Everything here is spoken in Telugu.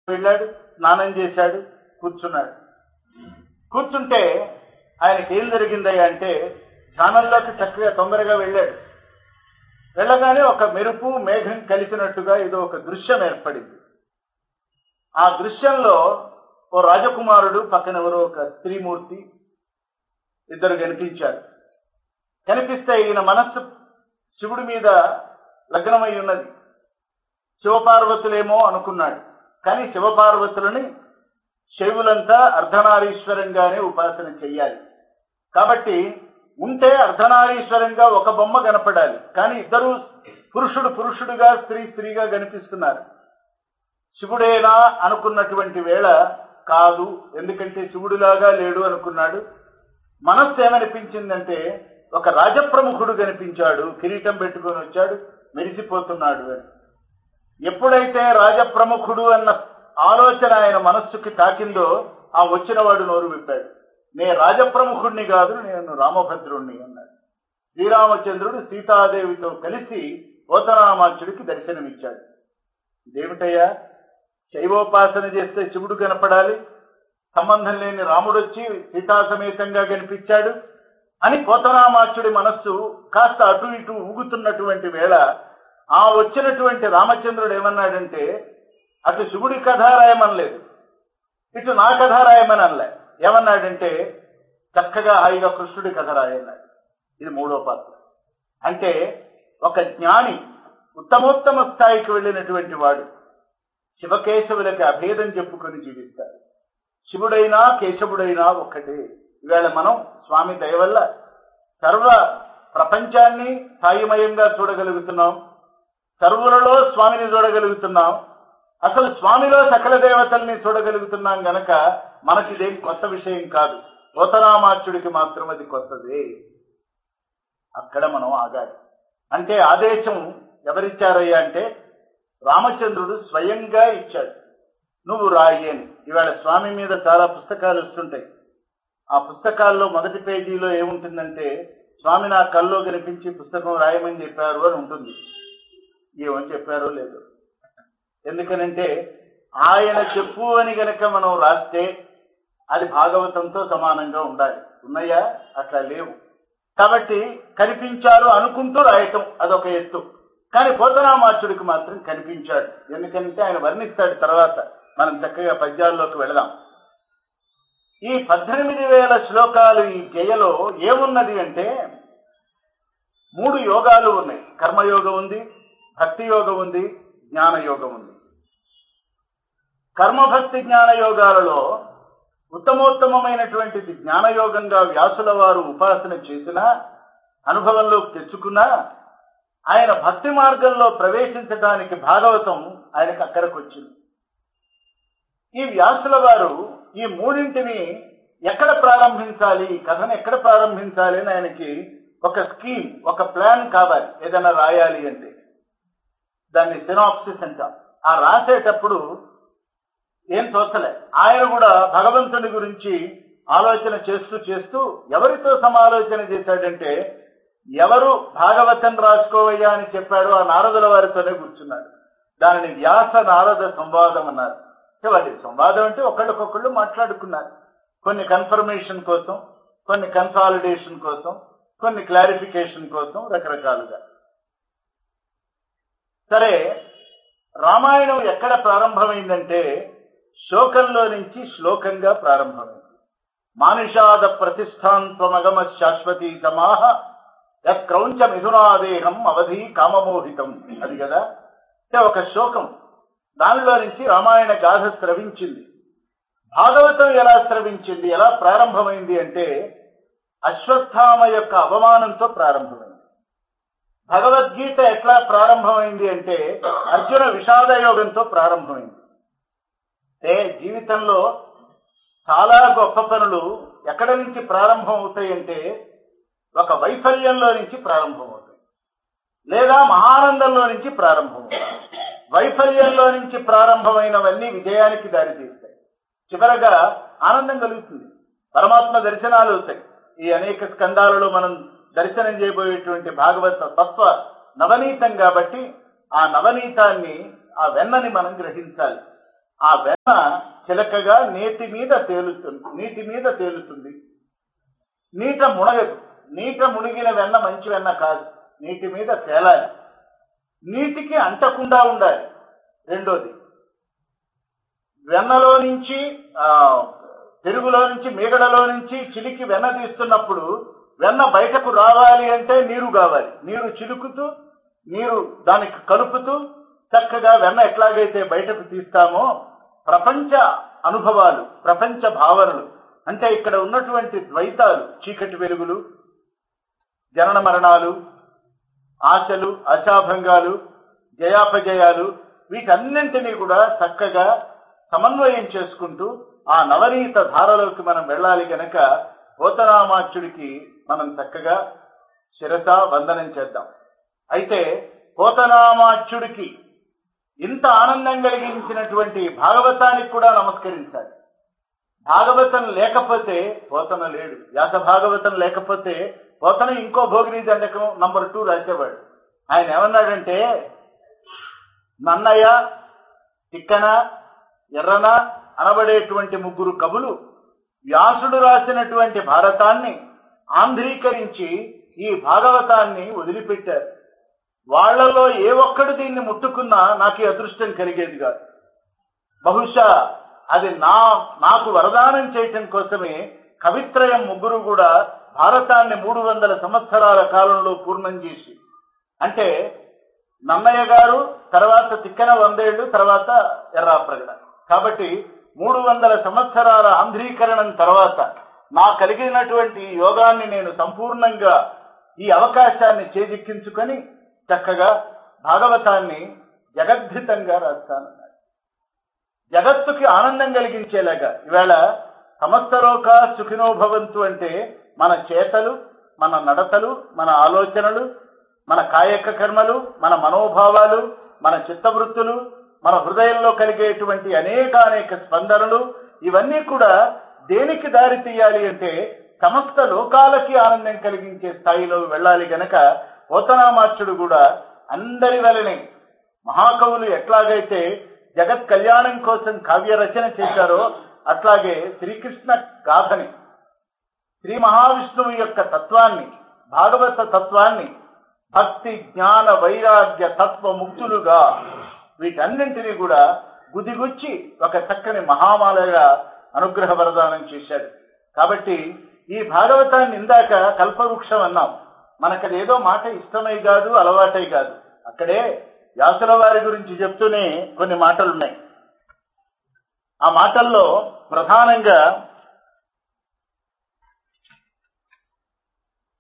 వెళ్ళాడు స్నానం చేశాడు కూర్చున్నాడు కూర్చుంటే ఆయనకి ఏం జరిగిందయ్యా అంటే ధ్యానంలోకి చక్కగా తొందరగా వెళ్ళాడు వెళ్ళగానే ఒక మెరుపు మేఘం కలిసినట్టుగా ఏదో ఒక దృశ్యం ఏర్పడింది ఆ దృశ్యంలో ఓ రాజకుమారుడు పక్కన ఎవరో ఒక స్త్రీమూర్తి ఇద్దరు కనిపించారు కనిపిస్తే ఈయన మనస్సు శివుడి మీద లగ్నమై ఉన్నది శివపార్వతులేమో అనుకున్నాడు కానీ శివపార్వతులని శైవులంతా అర్ధనారీశ్వరంగానే ఉపాసన చెయ్యాలి కాబట్టి ఉంటే అర్ధనారీశ్వరంగా ఒక బొమ్మ కనపడాలి కానీ ఇద్దరు పురుషుడు పురుషుడుగా స్త్రీ స్త్రీగా కనిపిస్తున్నారు శివుడేనా అనుకున్నటువంటి వేళ కాదు ఎందుకంటే శివుడిలాగా లేడు అనుకున్నాడు మనస్సు ఏమనిపించిందంటే ఒక రాజప్రముఖుడు కనిపించాడు కిరీటం పెట్టుకొని వచ్చాడు మెరిసిపోతున్నాడు అని ఎప్పుడైతే రాజప్రముఖుడు అన్న ఆలోచన ఆయన మనస్సుకి తాకిందో ఆ వచ్చినవాడు నోరు విప్పాడు నే రాజప్రముఖుడిని కాదు నేను రామభద్రుణ్ణి అన్నాడు శ్రీరామచంద్రుడు సీతాదేవితో కలిసి పోతనామాచుడికి దర్శనమిచ్చాడు ఇదేమిటయ్యా శైవోపాసన చేస్తే శివుడు కనపడాలి సంబంధం లేని రాముడు వచ్చి సీతా సమేతంగా కనిపించాడు అని పోతనామాచుడి మనస్సు కాస్త అటు ఇటు ఊగుతున్నటువంటి వేళ ఆ వచ్చినటువంటి రామచంద్రుడు ఏమన్నాడంటే అటు శివుడి కథ రాయమనలేదు ఇటు నా కథ రాయమని అనలే ఏమన్నాడంటే చక్కగా హాయిగా కృష్ణుడి కథ రాయన్నాడు ఇది మూడో పాత్ర అంటే ఒక జ్ఞాని ఉత్తమోత్తమ స్థాయికి వెళ్ళినటువంటి వాడు శివకేశవులకి అభేదం చెప్పుకొని జీవిస్తారు శివుడైనా కేశవుడైనా ఒక్కటే ఈవేళ మనం స్వామి దయ వల్ల సర్వ ప్రపంచాన్ని సాయిమయంగా చూడగలుగుతున్నాం సర్వులలో స్వామిని చూడగలుగుతున్నాం అసలు స్వామిలో సకల దేవతల్ని చూడగలుగుతున్నాం గనక మనకిదేం కొత్త విషయం కాదు పోతనామాచుడికి మాత్రం అది కొత్తదే అక్కడ మనం ఆగాలి అంటే ఆదేశం ఎవరిచ్చారయ్యా అంటే రామచంద్రుడు స్వయంగా ఇచ్చాడు నువ్వు రాయి అని ఇవాళ స్వామి మీద చాలా పుస్తకాలు వస్తుంటాయి ఆ పుస్తకాల్లో మొదటి పేజీలో ఏముంటుందంటే స్వామి నా కల్లో కనిపించి పుస్తకం రాయమని చెప్పారు అని ఉంటుంది ఏమని చెప్పారో లేదు ఎందుకనంటే ఆయన చెప్పు అని గనక మనం రాస్తే అది భాగవతంతో సమానంగా ఉండాలి ఉన్నాయా అట్లా లేవు కాబట్టి కనిపించారు అనుకుంటూ రాయటం అదొక ఎత్తు కానీ పోతనామాచుడికి మాత్రం కనిపించాడు ఎందుకంటే ఆయన వర్ణిస్తాడు తర్వాత మనం చక్కగా పద్యాల్లోకి వెళదాం ఈ పద్దెనిమిది వేల శ్లోకాలు ఈ గేయలో ఏమున్నది అంటే మూడు యోగాలు ఉన్నాయి కర్మయోగం ఉంది భక్తి యోగం ఉంది జ్ఞాన యోగం ఉంది కర్మభక్తి జ్ఞాన యోగాలలో ఉత్తమోత్తమైనటువంటిది జ్ఞానయోగంగా వ్యాసుల వారు ఉపాసన చేసినా అనుభవంలోకి తెచ్చుకున్నా ఆయన భక్తి మార్గంలో ప్రవేశించడానికి భాగవతం ఆయనకు అక్కడికి వచ్చింది ఈ వ్యాసుల వారు ఈ మూడింటిని ఎక్కడ ప్రారంభించాలి ఈ కథను ఎక్కడ ప్రారంభించాలి అని ఆయనకి ఒక స్కీమ్ ఒక ప్లాన్ కావాలి ఏదైనా రాయాలి అంటే దాన్ని సినాప్సిస్ అంటాం ఆ రాసేటప్పుడు ఏం తోచలే ఆయన కూడా భగవంతుని గురించి ఆలోచన చేస్తూ చేస్తూ ఎవరితో సమాలోచన చేశాడంటే ఎవరు భాగవతం రాసుకోవయ్యా అని చెప్పాడో ఆ నారదుల వారితోనే కూర్చున్నాడు దానిని వ్యాస నారద సంవాదం అన్నారు వాళ్ళ సంవాదం అంటే ఒకళ్ళకొకళ్ళు మాట్లాడుకున్నారు కొన్ని కన్ఫర్మేషన్ కోసం కొన్ని కన్సాలిడేషన్ కోసం కొన్ని క్లారిఫికేషన్ కోసం రకరకాలుగా సరే రామాయణం ఎక్కడ ప్రారంభమైందంటే శోకంలో నుంచి శ్లోకంగా ప్రారంభమైంది మానుషాద ప్రతిష్టాంత్వమగమ శాశ్వతీ సమాహ యక్రౌంచ మిథునాదేహం అవధి కామమోహితం అది కదా అంటే ఒక శోకం దానిలో నుంచి రామాయణ గాథ స్రవించింది భాగవతం ఎలా స్రవించింది ఎలా ప్రారంభమైంది అంటే అశ్వత్థామ యొక్క అవమానంతో ప్రారంభమైంది భగవద్గీత ఎట్లా ప్రారంభమైంది అంటే అర్జున విషాదయోగంతో ప్రారంభమైంది అంటే జీవితంలో చాలా గొప్ప పనులు ఎక్కడ నుంచి ప్రారంభం అవుతాయి అంటే ఒక వైఫల్యంలో నుంచి ప్రారంభం అవుతాయి లేదా మహానందంలో నుంచి ప్రారంభం అవుతాయి వైఫల్యంలో నుంచి ప్రారంభమైనవన్నీ విజయానికి దారితీస్తాయి చివరగా ఆనందం కలుగుతుంది పరమాత్మ దర్శనాలు అవుతాయి ఈ అనేక స్కందాలలో మనం దర్శనం చేయబోయేటువంటి భాగవత తత్వ నవనీతం కాబట్టి ఆ నవనీతాన్ని ఆ వెన్నని మనం గ్రహించాలి ఆ వెన్న చిలకగా నీటి మీద తేలుతుంది నీటి మీద తేలుతుంది నీట మునగదు నీట మునిగిన వెన్న మంచి వెన్న కాదు నీటి మీద తేలాలి నీటికి అంటకుండా ఉండాలి రెండోది వెన్నలో నుంచి ఆ, పెరుగులో నుంచి మీగడలో నుంచి చిలికి వెన్న తీస్తున్నప్పుడు వెన్న బయటకు రావాలి అంటే నీరు కావాలి నీరు చిలుకుతూ నీరు దానికి కలుపుతూ చక్కగా వెన్న ఎట్లాగైతే బయటకు తీస్తామో ప్రపంచ అనుభవాలు ప్రపంచ భావనలు అంటే ఇక్కడ ఉన్నటువంటి ద్వైతాలు చీకటి వెలుగులు జనన మరణాలు ఆశలు ఆశాభంగాలు జయాపజయాలు వీటన్నింటినీ కూడా చక్కగా సమన్వయం చేసుకుంటూ ఆ నవనీత ధారలోకి మనం వెళ్ళాలి గనక పోతనామాచ్యుడికి మనం చక్కగా శిరస వందనం చేద్దాం అయితే పోతనామాచ్యుడికి ఇంత ఆనందం కలిగించినటువంటి భాగవతానికి కూడా నమస్కరించాలి భాగవతం లేకపోతే పోతన లేడు వ్యాస భాగవతం లేకపోతే పోతన ఇంకో భోగిని దండకం నంబర్ టూ రాసేవాడు ఆయన ఏమన్నాడంటే నన్నయ్య తిక్కన ఎర్రన అనబడేటువంటి ముగ్గురు కవులు వ్యాసుడు రాసినటువంటి భారతాన్ని ఆంధ్రీకరించి ఈ భాగవతాన్ని వదిలిపెట్టారు వాళ్ళలో ఏ ఒక్కడు దీన్ని ముట్టుకున్నా నాకు ఈ అదృష్టం కలిగేది కాదు బహుశా అది నా నాకు వరదానం చేయటం కోసమే కవిత్రయం ముగ్గురు కూడా భారతాన్ని మూడు వందల సంవత్సరాల కాలంలో పూర్ణం చేసి అంటే నన్నయ్య గారు తర్వాత తిక్కన వందేళ్లు తర్వాత ఎర్రాప్రగడ కాబట్టి మూడు వందల సంవత్సరాల ఆంధ్రీకరణం తర్వాత నా కలిగినటువంటి ఈ యోగాన్ని నేను సంపూర్ణంగా ఈ అవకాశాన్ని చేజిక్కించుకొని చక్కగా భాగవతాన్ని జగద్భితంగా రాస్తానన్నాడు జగత్తుకి ఆనందం కలిగించేలాగా ఇవాళ సమస్తలోక సుఖినో భవంతు అంటే మన చేతలు మన నడతలు మన ఆలోచనలు మన కాయక కర్మలు మన మనోభావాలు మన చిత్తవృత్తులు మన హృదయంలో కలిగేటువంటి అనేకానేక స్పందనలు ఇవన్నీ కూడా దేనికి దారి తీయాలి అంటే సమస్త లోకాలకి ఆనందం కలిగించే స్థాయిలో వెళ్ళాలి గనక పోతనామాచ్యుడు కూడా అందరి వలనే మహాకవులు ఎట్లాగైతే జగత్ కళ్యాణం కోసం కావ్య రచన చేశారో అట్లాగే శ్రీకృష్ణ గాథని శ్రీ మహావిష్ణువు యొక్క తత్వాన్ని భాగవత తత్వాన్ని భక్తి జ్ఞాన వైరాగ్య తత్వ ముక్తులుగా వీటన్నింటినీ కూడా గుదిగుచ్చి ఒక చక్కని మహామాలగా అనుగ్రహ వరదానం చేశాడు కాబట్టి ఈ భాగవతాన్ని ఇందాక కల్పవృక్షం అన్నాం మనకది ఏదో మాట ఇష్టమై కాదు అలవాటై కాదు అక్కడే వ్యాసుల వారి గురించి చెప్తూనే కొన్ని మాటలున్నాయి ఆ మాటల్లో ప్రధానంగా